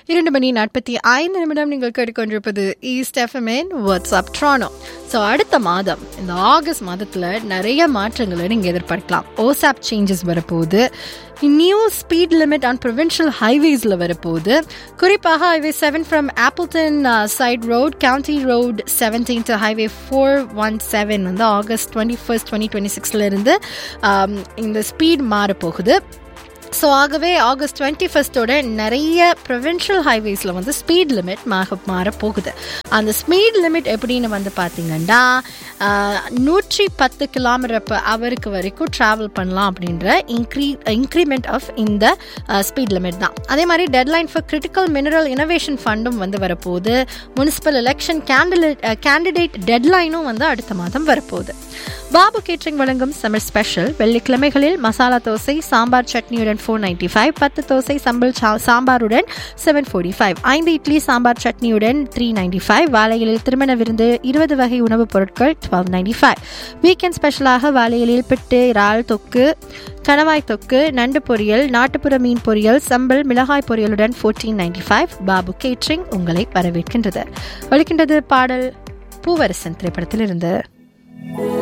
இரண்டு மணி நாற்பத்தி ஐந்து நிமிடம் நீங்கள் கேட்டுக்கொண்டிருப்பது ஈஸ்ட் எஃப்எம்என் வாட்ஸ்அப் ட்ரானோ ஸோ அடுத்த மாதம் இந்த ஆகஸ்ட் மாதத்தில் நிறைய மாற்றங்களை நீங்கள் எதிர்பார்க்கலாம் ஓசாப் சேஞ்சஸ் வரப்போகுது new speed limit on provincial ஹைவேஸில் வரப்போகுது குறிப்பாக highway seven from Appleton side road county road seventeen to highway four one seven வந்து August twenty first twenty twenty சிக்ஸ்லேருந்து இந்த ஸ்பீட் மாறப்போகுது ஸோ ஆகவே ஆகஸ்ட் டுவெண்ட்டி ஃபஸ்ட்டோட நிறைய ப்ரொவின்ஷியல் ஹைவேஸில் வந்து ஸ்பீட் லிமிட் மாக மாற போகுது அந்த ஸ்பீட் லிமிட் எப்படின்னு வந்து பார்த்தீங்கன்னா நூற்றி பத்து கிலோமீட்டர் பர் அவருக்கு வரைக்கும் ட்ராவல் பண்ணலாம் அப்படின்ற இன்க்ரீ இன்க்ரிமெண்ட் ஆஃப் இந்த ஸ்பீட் லிமிட் தான் அதே மாதிரி deadline for critical mineral innovation ஃபண்டும் வந்து வரப்போகுது முனிசிபல் எலெக்ஷன் கேண்டிடேட் கேண்டிடேட் டெட்லைனும் வந்து அடுத்த மாதம் வரப்போகுது பாபு கேட்ரிங் வழங்கும் சம்மர் ஸ்பெஷல் வெள்ளிக்கிழமைகளில் மசாலா தோசை சாம்பார் சட்னியுடன் ஃபோர் நைன்டி ஃபைவ் பத்து தோசை சம்பல் சாம்பாருடன் செவன் ஃபோர்ட்டி ஃபைவ் ஐந்து இட்லி சாம்பார் சட்னியுடன் த்ரீ நைன்டி ஃபைவ் வாழைகளில் திருமண விருந்து இருபது வகை உணவுப் பொருட்கள் டுவெல் நைன்டி ஃபைவ் வீக்கெண்ட் ஸ்பெஷலாக வாழைகளில் பிட்டு இறால் தொக்கு கணவாய் தொக்கு நண்டு பொரியல் நாட்டுப்புற மீன் பொரியல் சம்பல் மிளகாய் பொரியலுடன் fourteen ninety five Babu catering உங்களை வரவேற்கின்றது ஒழிக்கின்றது பாடல் பூவரசன் திரைப்படத்தில் இருந்து